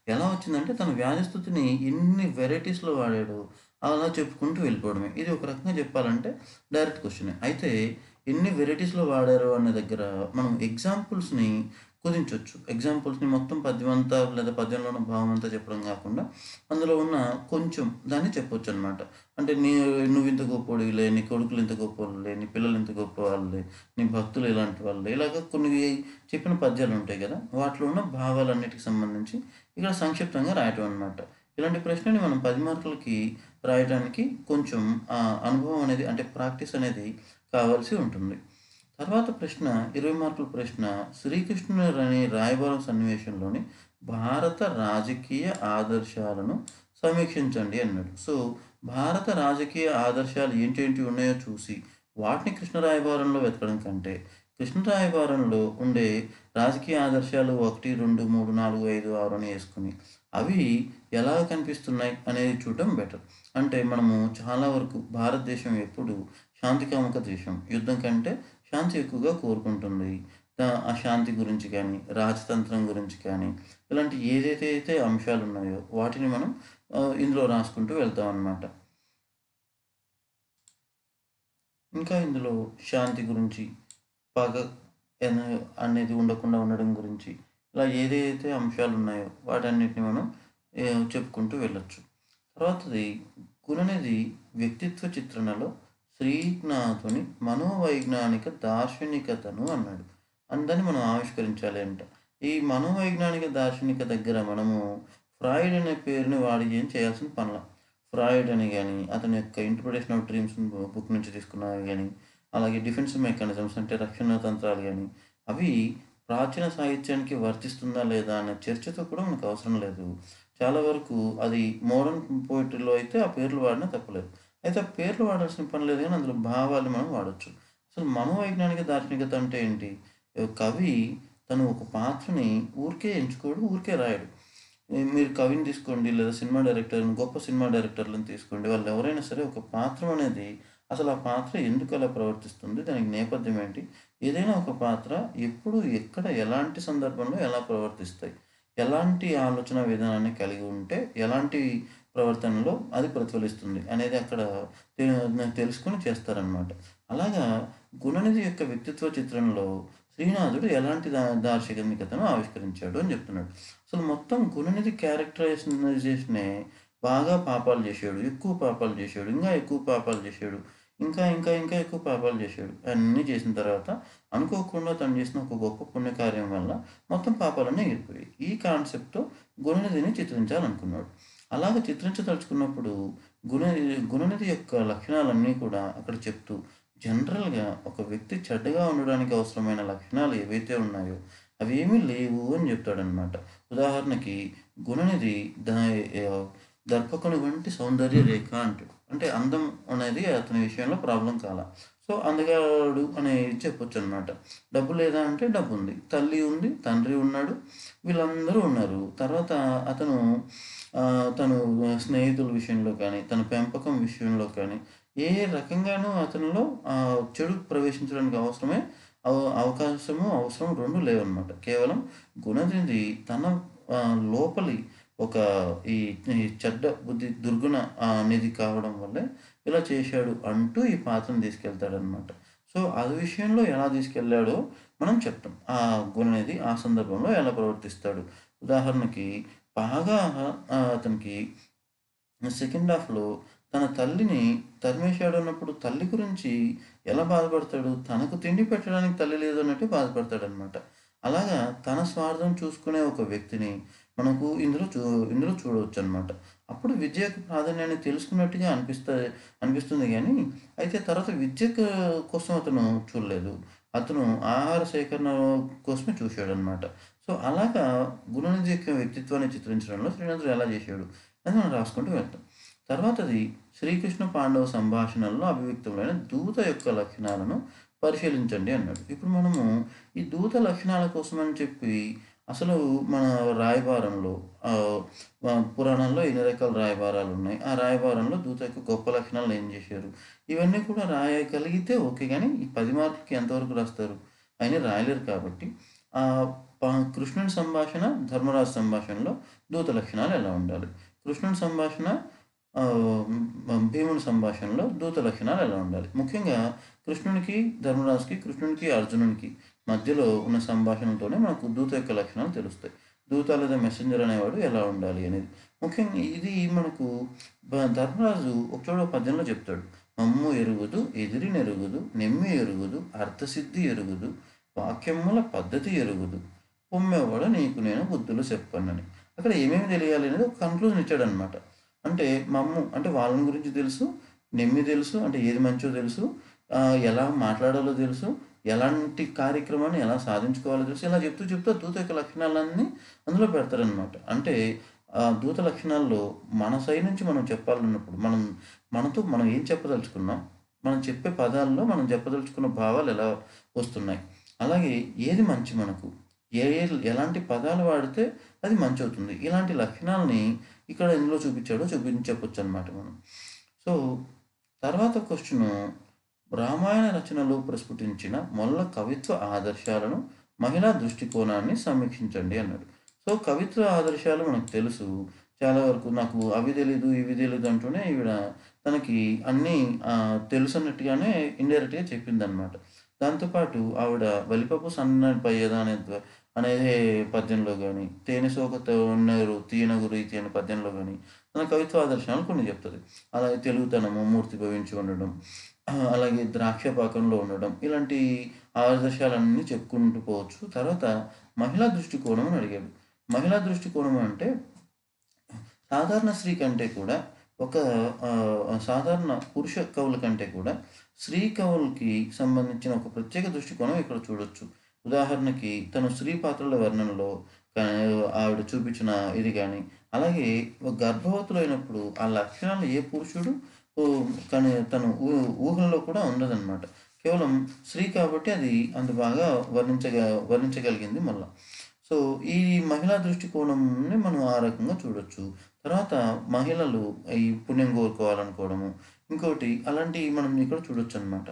Speaker 1: ఎలా వచ్చిందంటే తన వ్యాధిస్థుతిని ఎన్ని వెరైటీస్‌లో వాడాడు అలా చెప్పుకుంటూ వెళ్ళిపోవడమే. ఇది ఒక రకంగా చెప్పాలంటే డైరెక్ట్ క్వెషనే. అయితే ఎన్ని వెరైటీస్‌లో వాడారు అనే దగ్గర మనం ఎగ్జాంపుల్స్‌ని కుదించొచ్చు. ఎగ్జాంపుల్స్‌ని మొత్తం పద్యమంతా లేదా పద్యంలో ఉన్న భావం అంతా చెప్పడం కాకుండా అందులో ఉన్న కొంచెం దాన్ని చెప్పొచ్చనమాట. అంటే నీ నువ్వింత గొప్పోడివిలే, నీ కొడుకులు ఇంత గొప్పోళ్ళులే, నీ పిల్లలు ఇంత గొప్పవాళ్ళులే, నీ భక్తులు ఇలాంటి వాళ్ళే. ఇలాగ కొన్ని చెప్పిన పద్యాలుంటాయి గదా! వాటిలో ఉన్న భావాలన్నిటికి సంబంధించి ఇక్కడ సంక్షిప్తంగా రాయటం అనమాట. ఇలాంటి ప్రశ్నని మనం 10 మార్కులకి రాయటానికి కొంచెం ఆహ్, అనుభవం అనేది అంటే ప్రాక్టీస్ అనేది కావాల్సి ఉంటుంది. తర్వాత ప్రశ్న 20 మార్కుల ప్రశ్న శ్రీకృష్ణుని రాయబారం సన్నివేశంలోని భారత రాజకీయ ఆదర్శాలను సమీక్షించండి అన్నాడు. సో, భారత రాజకీయ ఆదర్శాలు ఏంటేంటి ఉన్నాయో చూసి వాటిని కృష్ణ రాయబారంలో వెతకడం కంటే కృష్ణ రాయబారంలో ఉండే రాజకీయ ఆదర్శాలు 1, 2, 3, 4, 5, 6 అని యేసుకొని అవి ఎలా కనిపిస్తున్నాయి అనేది చూడడం బెటర్. అంటే మనము చాలా వరకు భారతదేశం ఎప్పుడు శాంతికాముక దేశం. యుద్ధం కంటే శాంతి ఎక్కువగా కోరుకుంటుంది. ఆహ్, ఆ శాంతి గురించి కానీ, రాజతంత్రం గురించి కానీ ఇలాంటి ఏదైతే అయితే అంశాలున్నాయో వాటిని మనం ఆహ్, ఇందులో రాసుకుంటూ వెళ్తామనమాట. ఇంకా ఇందులో శాంతి గురించి, పగ ఎన అనేది ఉండకుండా ఉండడం గురించి ఇలా ఏదైతే అంశాలున్నాయో వాటన్నిటిని మనం ఆహ్, చెప్పుకుంటూ వెళ్ళొచ్చు. తర్వాతది గుణనిధి వ్యక్తిత్వ చిత్రణలో శ్రీనాథుని మనోవైజ్ఞానిక దార్శనికతను అన్నాడు. దాన్ని మనం ఆవిష్కరించాలి అంట. ఈ మనోవైజ్ఞానిక దార్శనిక దగ్గర మనము ఫ్రాయిడ్ అనే పేరుని వాడి ఏం చేయాల్సిన పనిలా. ఫ్రాయిడ్ అని గాని, అతని యొక్క ఇంటర్ప్రిటేషన్ ఆఫ్ డ్రీమ్స్ బుక్ నుంచి తీసుకున్నవి గాని, అలాగే డిఫెన్సివ్ మెకానిజమ్స్ అంటే రక్షణ తంత్రాలు గాని, అవి ప్రాచీన సాహిత్యానికి వర్తిస్తుందా లేదా అనే చర్చతో కూడా మనకు అవసరం లేదు. చాలా వరకు అది మోడర్న్ పోయెట్రీలో అయితే ఆ పేర్లు వాడినా తప్పులేదు. అయితే ఆ పేర్లు వాడాల్సిన పని లేదు గానీ అందులో భావాలు మనం వాడొచ్చు. అసలు మనోవైజ్ఞానిక దార్శనికత అంటే ఏంటి? కవి తను ఒక పాత్రని ఊరికే ఎంచుకోడు, ఊరికే రాయడు. మీరు కవిని తీసుకోండి లేదా సినిమా డైరెక్టర్‌ని గొప్ప సినిమా డైరెక్టర్‌లను తీసుకోండి. వాళ్ళు ఎవరైనా సరే ఒక పాత్రం అనేది అసలు ఆ పాత్ర ఎందుకు అలా ప్రవర్తిస్తుంది? దానికి నేపథ్యం ఏంటి? ఏదైనా ఒక పాత్ర ఎప్పుడు, ఎక్కడ, ఎలాంటి సందర్భంలో ఎలా ప్రవర్తిస్తాయి? ఎలాంటి ఆలోచన విధానాన్ని కలిగి ఉంటే ఎలాంటి ప్రవర్తనలో అది ప్రతిఫలిస్తుంది అనేది అక్కడ తె తెలుసుకొని చేస్తారనమాట. అలాగా గుణనిధి యొక్క వ్యక్తిత్వ చిత్రణలో శ్రీనాథుడు ఎలాంటి దా దార్శనికతను ఆవిష్కరించాడు అని చెప్తున్నాడు. అసలు మొత్తం గుణనిధి క్యారెక్టరైజేషనే బాగా పాపాలు చేశాడు. ఎక్కువ పాపాలు చేశాడు. ఇంకా ఎక్కువ పాపాలు చేశాడు. ఇంకా, ఇంకా, ఇంకా ఎక్కువ పాపాలు చేశాడు. అన్నీ చేసిన తర్వాత అనుకోకుండా తను చేసిన ఒక గొప్ప పుణ్యకార్యం వల్ల మొత్తం పాపాలన్నీ ఎగిరిపోయాయి. ఈ కాన్సెప్ట్‌తో గుణనిధిని చిత్రించాలనుకున్నాడు. అలాగ చిత్రించదలుచుకున్నప్పుడు గుణ గుణనిధి యొక్క లక్షణాలన్నీ కూడా అక్కడ చెప్తూ జనరల్‌గా ఒక వ్యక్తి చెడ్డగా ఉండడానికి అవసరమైన లక్షణాలు ఏవైతే ఉన్నాయో అవేమీ లేవు అని చెప్తాడనమాట. ఉదాహరణకి గుణనిధి ద ఆహ్, దర్పకుని వంటి సౌందర్య రేఖ అంటాడు. అంటే అందం అనేది అతని విషయంలో ప్రాబ్లమ్ కాలా. సో, అందగాడు అనేది చెప్పొచ్చనమాట. డబ్బు లేదా అంటే డబ్బుంది. తల్లి ఉంది, తండ్రి ఉన్నాడు. వీళ్ళందరూ ఉన్నారు. తర్వాత అతను ఆహ్, తను స్నేహితుల విషయంలో కానీ, తన పెంపకం విషయంలో కానీ ఏ రకంగానూ అతనిలో ఆహ్, చెడు ప్రవేశించడానికి అవసరమే అవ అవకాశము, అవసరం 2 లేవనమాట. కేవలం గుణనిధి తన ఆహ్, లోపలి ఒక ఈ ఈ చెడ్డ బుద్ధి దుర్గుణ ఆహ్, నిధి కావడం వల్లే ఇలా చేశాడు అంటూ ఈ పాత్రను తీసుకెళ్తాడనమాట. సో, అది విషయంలో ఎలా తీసుకెళ్ళాడో మనం చెప్తాం. ఆ గుణనిధి ఆ సందర్భంలో ఎలా ప్రవర్తిస్తాడు. ఉదాహరణకి బాగా ఆహ్, అతనికి సెకండ్ హాఫ్‌లో తన తల్లిని తరిమేశాడు అన్నప్పుడు తల్లి గురించి ఎలా బాధపడతాడు? తనకు తిండి పెట్టడానికి తల్లి లేదు అన్నట్టు బాధపడతాడనమాట. అలాగా తన స్వార్థం చూసుకునే ఒక వ్యక్తిని మనకు ఇందులో చూ ఇందులో చూడవచ్చనమాట. అప్పుడు విద్యకు ప్రాధాన్యాన్ని తెలుసుకున్నట్టుగా అనిపిస్త అనిపిస్తుంది గానీ, అయితే తర్వాత విద్య క కోసం అతను చూడలేదు. అతను ఆహార సేకరణ కోసమే చూశాడనమాట. సో, అలాగా గుణనిధి యొక్క వ్యక్తిత్వాన్ని చిత్రించడంలో శ్రీనాథుడు ఎలా చేశాడు అది మనం రాసుకుంటూ వెళ్తాం. తర్వాతది శ్రీకృష్ణ పాండవ సంభాషణల్లో అభివ్యక్తమైన దూత యొక్క లక్షణాలను పరిశీలించండి అన్నాడు. ఇప్పుడు మనము ఈ దూత లక్షణాల కోసం అని చెప్పి అసలు మన రాయబారంలో ఆహ్, వ పురాణాల్లో ఎన్ని రకాల రాయబారాలున్నాయి. ఆ రాయబారంలో దూత యొక్క గొప్ప లక్షణాలను ఏం చేశారు? ఇవన్నీ కూడా రాయగలిగితే ఓకే గానీ, ఈ 10 మార్కులకి ఎంతవరకు రాస్తారు? అయన్నీ రాయలేరు కాబట్టి, ఆహ్, ప కృష్ణుని సంభాషణ, ధర్మరాజు సంభాషణలో దూత లక్షణాలు ఎలా ఉండాలి? కృష్ణుని సంభాషణ ఆహ్, హ్మ్, భీముని సంభాషణలో దూత లక్షణాలు ఎలా ఉండాలి? ముఖ్యంగా కృష్ణునికి, ధర్మరాజుకి, కృష్ణునికి, అర్జునునికి మధ్యలో ఉన్న సంభాషణతోనే మనకు దూత యొక్క లక్షణాలు తెలుస్తాయి. దూత లేదా మెసెంజర్ అనేవాడు ఎలా ఉండాలి అనేది. ముఖ్యంగా ఇది మనకు బ ధర్మరాజు ఒక చోట పద్యంలో చెప్తాడు. మమ్ము ఎరుగుదు ఎదిరినెరుగుదు నెమ్మి ఎరుగుదు అర్థసిద్ధి ఎరుగుదు వాక్యముల పద్ధతి ఎరుగుదు పొమ్మెవ్వడ నీకు నేను బుద్ధులు చెప్పన్నని. అక్కడ ఏమేమి తెలియాలి అనేది ఒక కన్క్లూజన్ ఇచ్చాడనమాట. అంటే మమ్ము అంటే వాళ్ళని గురించి తెలుసు. నెమ్మి తెలుసు. అంటే ఏది మంచో తెలుసు. ఆహ్, ఎలా మాట్లాడాలో తెలుసు. ఎలాంటి కార్యక్రమాన్ని ఎలా సాధించుకోవాలో తెలుసు. ఇలా చెప్తూ చెప్తూ దూత యొక్క లక్షణాలన్నీ అందులో పెడతారనమాట. అంటే ఆహ్, దూత లక్షణాల్లో మన సైడ్ నుంచి మనం చెప్పాలన్నప్పుడు మనం మనతో మనం ఏం చెప్పదలుచుకున్నాం? మనం చెప్పే పదాల్లో మనం చెప్పదలుచుకున్న భావాలు ఎలా వస్తున్నాయి? అలాగే ఏది మంచి మనకు? ఏ ఏ ఎలాంటి పదాలు వాడితే అది మంచవుతుంది. ఇలాంటి లక్షణాల్ని ఇక్కడ ఇందులో చూపించాడో చూపించి చెప్పొచ్చనమాట మనం. సో, తర్వాత క్వెషను రామాయణ రచనలో ప్రస్ఫుటించిన మొల్ల కవిత్వ ఆదర్శాలను, మహిళా దృష్టికోణాన్ని సమీక్షించండి అన్నాడు. సో, కవిత్వ ఆదర్శాలు మనకు తెలుసు. చాలా వరకు నాకు అవి తెలీదు, ఇవి తెలీదు అంటూనే ఈవిడ తనకి అన్నీ ఆహ్, తెలుసన్నట్టుగానే ఇండైరెక్ట్‌గా చెప్పిందనమాట. దాంతో పాటు ఆవిడ బలిపప్పు సన్నపయ్యదా అనే ద అనే పద్యంలో గాని, తేనె సోకతో ఉన్నరు తీయనగు రీతి అనే పద్యంలో గాని, తన కవిత్వ ఆదర్శాలు కొన్ని చెప్తది. అలాగే తెలుగుతనము, మూర్తి భవించి ఉండడం, ఆహ్, అలాగే ద్రాక్ష పాకంలో ఉండడం ఇలాంటి ఆదర్శాలన్నీ చెప్పుకుంటూ పోవచ్చు. తర్వాత మహిళా దృష్టికోణం అని అడిగాడు. మహిళా దృష్టికోణం అంటే సాధారణ స్త్రీ కంటే కూడా ఒక ఆహ్, సాధారణ పురుష కవుల కంటే కూడా స్త్రీ కవులకి సంబంధించిన ఒక ప్రత్యేక దృష్టికోణం ఇక్కడ చూడొచ్చు. ఉదాహరణకి తను స్త్రీ పాత్రల వర్ణనలో కా ఆవిడ చూపించిన ఇది గాని, అలాగే ఒక గర్భవతులైనప్పుడు ఆ లక్షణాలు ఏ పురుషుడు ఓహ్, కానీ తను ఊ ఊహల్లో కూడా ఉండదనమాట. కేవలం స్త్రీ కాబట్టి అది అంత బాగా వర్ణించగ వర్ణించగలిగింది మళ్ళా. సో, ఈ మహిళా దృష్టికోణంని మనం ఆ రకంగా చూడొచ్చు. తర్వాత మహిళలు ఈ పుణ్యం కోరుకోవాలనుకోవడము, ఇంకోటి అలాంటివి మనం ఇక్కడ చూడొచ్చనమాట.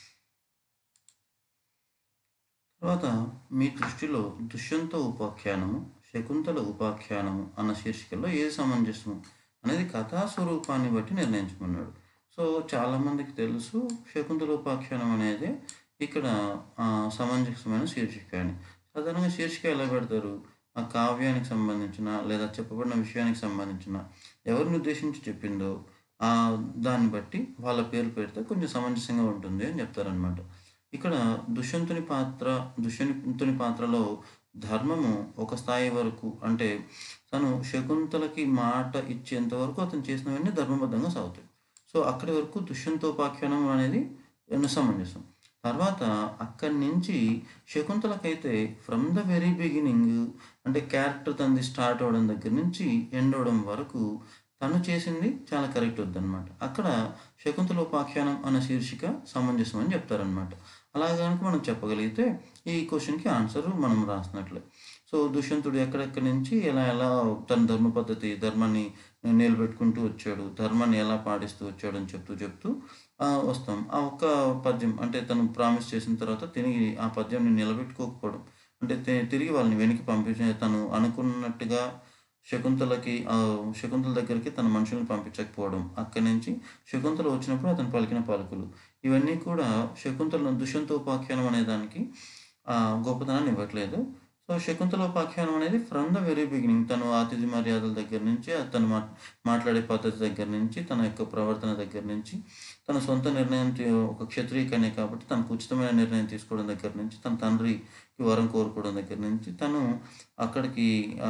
Speaker 1: తర్వాత మీ దృష్టిలో 'దుష్యంత ఉపాఖ్యానము', 'శకుంతల ఉపాఖ్యానము' అన్న శీర్షికల్లో ఏది సమంజసము అనేది కథా స్వరూపాన్ని బట్టి నిర్ణయించమన్నాడు. సో, చాలామందికి తెలుసు 'శకుంతల ఉపాఖ్యానం' అనేది ఇక్కడ ఆహ్, సమంజసమైన శీర్షిక అని. సాధారణంగా శీర్షిక ఎలా పెడతారు? ఆ కావ్యానికి సంబంధించిన లేదా చెప్పబడిన విషయానికి సంబంధించిన ఎవరిని ఉద్దేశించి చెప్పిందో ఆహ్, దాన్ని బట్టి వాళ్ళ పేరు పెడితే కొంచెం సమంజసంగా ఉంటుంది అని చెప్తారనమాట. ఇక్కడ దుష్యంతుని పాత్ర దుష్యంతుని పాత్రలో ధర్మము ఒక స్థాయి వరకు అంటే తను శకుంతలకి మాట ఇచ్చేంత వరకు అతను చేసినవన్నీ ధర్మబద్ధంగా సాగుతాయి. సో, అక్కడి వరకు దుష్యంతోపాఖ్యానం అనేది సమంజసం. తర్వాత అక్కడి నుంచి శకుంతలకైతే ఫ్రమ్ ద వెరీ బిగినింగ్ అంటే క్యారెక్టర్ తనది స్టార్ట్ అవ్వడం దగ్గర నుంచి ఎండ్ అవ్వడం వరకు తను చేసింది చాలా కరెక్ట్ వద్దనమాట. అక్కడ 'శకుంతల ఉపాఖ్యానం' అన్న శీర్షిక సమంజసం అని చెప్తారనమాట. అలా గనుక మనం చెప్పగలిగితే ఈ క్వెషన్‌కి ఆన్సర్ మనం రాసినట్లే. సో, దుష్యంతుడు ఎక్కడెక్కడి నుంచి ఎలా ఎలా తన ధర్మ పద్ధతి, ధర్మాన్ని నిలబెట్టుకుంటూ వచ్చాడు, ధర్మాన్ని ఎలా పాటిస్తూ వచ్చాడు అని చెప్తూ చెప్తూ ఆహ్, వస్తాం. ఆ ఒక్క పద్యం అంటే తను ప్రామిస్ చేసిన తర్వాత తిరిగి ఆ పద్యాన్ని నిలబెట్టుకోకపోవడం. అంటే తి తిరిగి వాళ్ళని వెనక్కి పంపించే తను అనుకున్నట్టుగా శకుంతలకి ఆహ్, శకుంతల దగ్గరికి తన మనుషుల్ని పంపించకపోవడం. అక్కడి నుంచి శకుంతల వచ్చినప్పుడు అతను పలికిన పలుకులు. ఇవన్నీ కూడా శకుంతల దుష్యంతోపాఖ్యానం అనే దానికి ఆహ్, గొప్పతనాన్ని ఇవ్వట్లేదు. సో, శకుంతలోపాఖ్యానం అనేది ఫ్రమ్ ద వెరీ బిగినింగ్ తను అతిథి మర్యాదల దగ్గర నుంచి, తను మా మాట్లాడే పద్ధతి దగ్గర నుంచి, తన యొక్క ప్రవర్తన దగ్గర నుంచి, తన సొంత నిర్ణయం తీ ఒక క్షత్రియ కన్య కాబట్టి తనకు ఉచితమైన నిర్ణయం తీసుకోవడం దగ్గర నుంచి, తన తండ్రికి వరం కోరుకోవడం దగ్గర నుంచి, తను అక్కడికి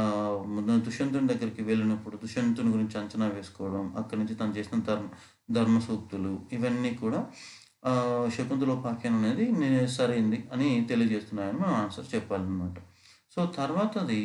Speaker 1: ఆహ్, దుష్యంతుని దగ్గరికి వెళ్ళినప్పుడు దుష్యంతుని గురించి అంచనా వేసుకోవడం, అక్కడి నుంచి తను చేసిన ధర్మ ధర్మ సూక్తులు ఇవన్నీ కూడా ఆహ్, శకుంతలోపాఖ్యానం అనేది నే సరైంది అని తెలియజేస్తున్నాయని మనం ఆన్సర్ చెప్పాలనమాట. సో, తర్వాతది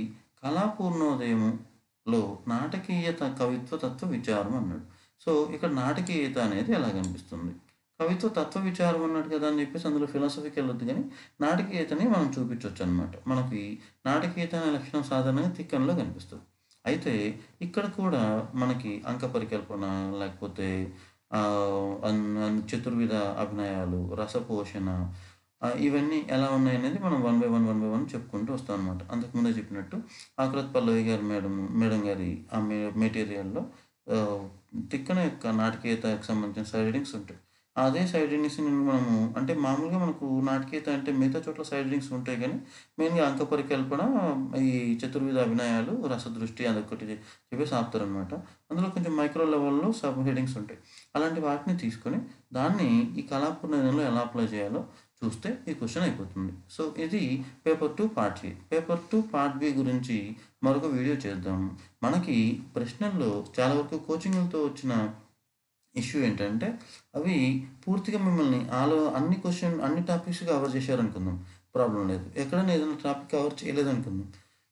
Speaker 1: 'కళాపూర్ణోదయము'లో నాటకీయత, కవిత్వ తత్వ విచారం అన్నాడు. సో, ఇక్కడ నాటకీయత అనేది ఎలా కనిపిస్తుంది? కవిత్వ తత్వ విచారం అన్నాడు కదా అని చెప్పేసి అందులో ఫిలాసఫీకి వెళ్ళొద్దు గానీ, నాటకీయతని మనం చూపించొచ్చనమాట. మనకి నాటకీయత అనే లక్షణం సాధారణంగా తిక్కనలో కనిపిస్తది. అయితే ఇక్కడ కూడా మనకి అంక పరికల్పన లేకపోతే ఆహ్, అన్ అన్ చతుర్విధ అభినయాలు, రసపోషణ ఆహ్, ఇవన్నీ ఎలా ఉన్నాయనేది మనం one by one, one by one చెప్పుకుంటూ వస్తాం అనమాట. అంతకుముందే చెప్పినట్టు ఆకురత్ పల్లవి గారి మేడం మేడం గారి ఆ మె మెటీరియల్‌లో ఆహ్, తిక్కన యొక్క నాటకీయతకు సంబంధించిన సైడ్ హెడ్డింగ్స్ ఉంటాయి. అదే సైడ్ హెడ్డింగ్స్‌ని మనము అంటే మామూలుగా మనకు నాటకీయత అంటే మిగతా చోట్ల సైడ్ హెడ్డింగ్స్ ఉంటాయి గానీ, మెయిన్‌గా అంక పరికల్పన, ఈ చతుర్విధ అభినయాలు, రసదృష్టి అదొకటి చెప్పేసి ఆపుతారనమాట. అందులో కొంచెం మైక్రో లెవెల్‌లో సబ్ హెడ్డింగ్స్ ఉంటాయి. అలాంటి వాటిని తీసుకొని దాన్ని ఈ కళాపూర్ణంలో ఎలా అప్లై చేయాలో చూస్తే ఈ క్వెషన్ అయిపోతుంది. సో, ఇది paper 2 part A. Paper 2 part B గురించి మరొక వీడియో చేద్దాం. మనకి ప్రశ్నల్లో చాలా వరకు కోచింగులతో వచ్చిన ఇష్యూ ఏంటంటే, అవి పూర్తిగా మిమ్మల్ని ఆలో అన్ని క్వెషన్ అన్ని టాపిక్స్ కవర్ చేశారనుకుందాం. ప్రాబ్లమ్ లేదు. ఎక్కడైనా ఏదైనా టాపిక్ కవర్ చేయలేదనుకుందాం.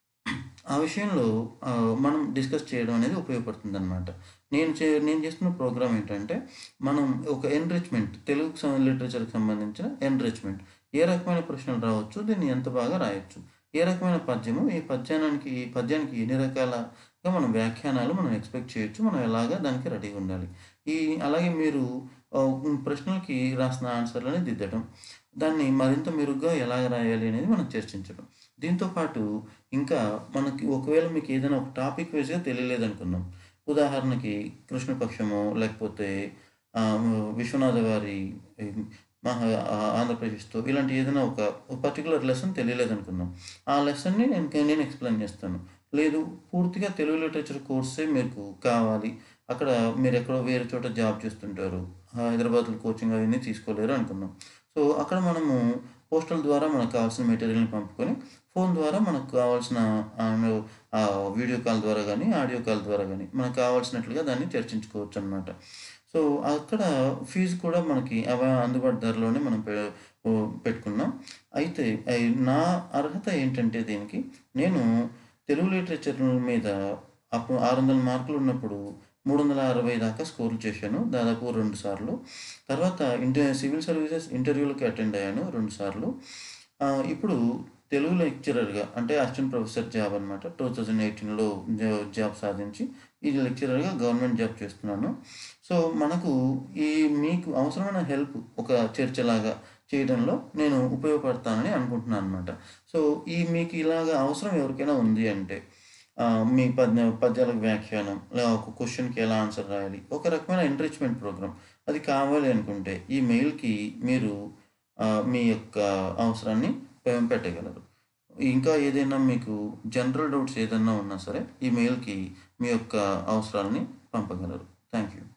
Speaker 1: ఆ విషయంలో ఆహ్, మనం డిస్కస్ చేయడం అనేది ఉపయోగపడుతుందనమాట. నేను చే నేను చేస్తున్న ప్రోగ్రామ్ ఏంటంటే, మనం ఒక ఎన్రిచ్‌మెంట్ తెలుగు సం లిటరేచర్‌కి సంబంధించిన ఎన్రిచ్‌మెంట్. ఏ రకమైన ప్రశ్నలు రావచ్చు, దీన్ని ఎంత బాగా రాయొచ్చు. ఏ రకమైన పద్యము, ఈ పద్యానానికి పద్యానికి ఎన్ని రకాలుగా మనం వ్యాఖ్యానాలు మనం ఎక్స్‌పెక్ట్ చేయొచ్చు. మనం ఎలాగా దానికి రెడీగా ఉండాలి. ఈ అలాగే మీరు ఆహ్, హ్మ్, ప్రశ్నలకి రాసిన ఆన్సర్‌లని దిద్దడం. దాన్ని మరింత మెరుగ్గా ఎలాగ రాయాలి అనేది మనం చర్చించడం. దీంతో పాటు ఇంకా మనకి ఒకవేళ మీకు ఏదైనా ఒక టాపిక్ వైస్‌గా తెలియలేదనుకుందాం. ఉదాహరణకి కృష్ణపక్షమో, లేకపోతే ఆహ్, విశ్వనాథ వారి మహా ఆహ్, ఆంధ్రప్రదేశ్‌తో ఇలాంటి ఏదైనా ఒక పర్టిక్యులర్ లెసన్ తెలియలేదనుకుందాం. ఆ లెసన్‌ని నేను నేను ఎక్స్‌ప్లెయిన్ చేస్తాను. లేదు పూర్తిగా తెలుగు లిటరేచర్ కోర్సే మీకు కావాలి. అక్కడ మీరెక్కడో వేరే చోట జాబ్ చేస్తుంటారు. హైదరాబాద్‌లో కోచింగ్ అవన్నీ తీసుకోలేరు అనుకుందాం. సో, అక్కడ మనము పోస్టల్ ద్వారా మనకు కావాల్సిన మెటీరియల్‌ని పంపుకొని, ఫోన్ ద్వారా మనకు కావాల్సిన ఆహ్, ఆహ్, వీడియో కాల్ ద్వారా గానీ, ఆడియో కాల్ ద్వారా గానీ మనకు కావాల్సినట్లుగా దాన్ని చర్చించుకోవచ్చనమాట. సో, అక్కడ ఫీజు కూడా మనకి అవ అందుబాటు ధరలోనే మనం పె ఓహ్, పెట్టుకున్నాం. అయితే అయి నా అర్హత ఏంటంటే దీనికి, నేను తెలుగు లిటరేచర్ మీద అప్పుడు 600 మార్కులు ఉన్నప్పుడు 360 దాకా స్కోర్లు చేశాను. దాదాపు 2 సార్లు. తర్వాత ఇంట సివిల్ సర్వీసెస్ ఇంటర్వ్యూలకి అటెండ్ అయ్యాను 2 సార్లు. ఆహ్, ఇప్పుడు తెలుగు లెక్చరర్‌గా అంటే అసిస్టెంట్ ప్రొఫెసర్ జాబ్ అనమాట. 2018లో జా జాబ్ సాధించి, ఈ లెక్చరర్‌గా గవర్నమెంట్ జాబ్ చేస్తున్నాను. సో, మనకు ఈ మీకు అవసరమైన హెల్ప్ ఒక చర్చలాగా చేయడంలో నేను ఉపయోగపడతానని అనుకుంటున్నాననమాట. సో, ఈ మీకు ఇలాగ అవసరం ఎవరికైనా ఉంది అంటే, ఆహ్, మీ పద్య పద్యాలకు వ్యాఖ్యానం, లేదా ఒక క్వెషన్‌కి ఎలా ఆన్సర్ రాయాలి, ఒక రకమైన ఎన్రిచ్‌మెంట్ ప్రోగ్రామ్ అది కావాలి అనుకుంటే, ఈ మెయిల్‌కి మీరు ఆహ్, మీ యొక్క అవసరాన్ని పె పెట్టగలరు. ఇంకా ఏదైనా మీకు జనరల్ డౌట్స్ ఏదన్నా ఉన్నా సరే, ఈ మెయిల్‌కి మీ యొక్క అవసరాలని పంపగలరు. Thank you.